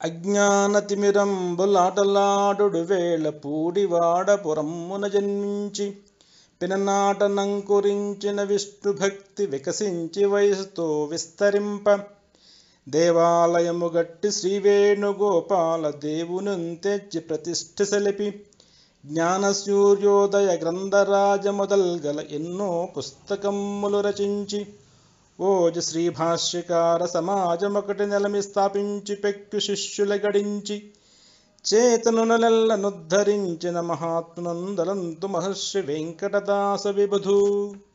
అజ్ఞానతిమిరంబులాటలాడు వేళ పూడివాడపురమ్మున జన్మించి పిననాటనంకురించిన విష్ణుభక్తి వికసించి వయసుతో విస్తరింప దేవాలయము గట్టి శ్రీవేణుగోపాల దేవుని తెచ్చి ప్రతిష్ఠ సెలిపి జ్ఞానసూర్యోదయ గ్రంథరాజ మొదల్గల ఎన్నో పుస్తకములు రచించి ఓజ శ్రీ భాష్యకార సమాజమొకటి నెలమి స్థాపించి పెక్కు శిష్యుల గడించి చేతనునలెల్లనుద్ధరించిన మహాత్మునందలంతు మహర్షి వెంకటదాస విబుధు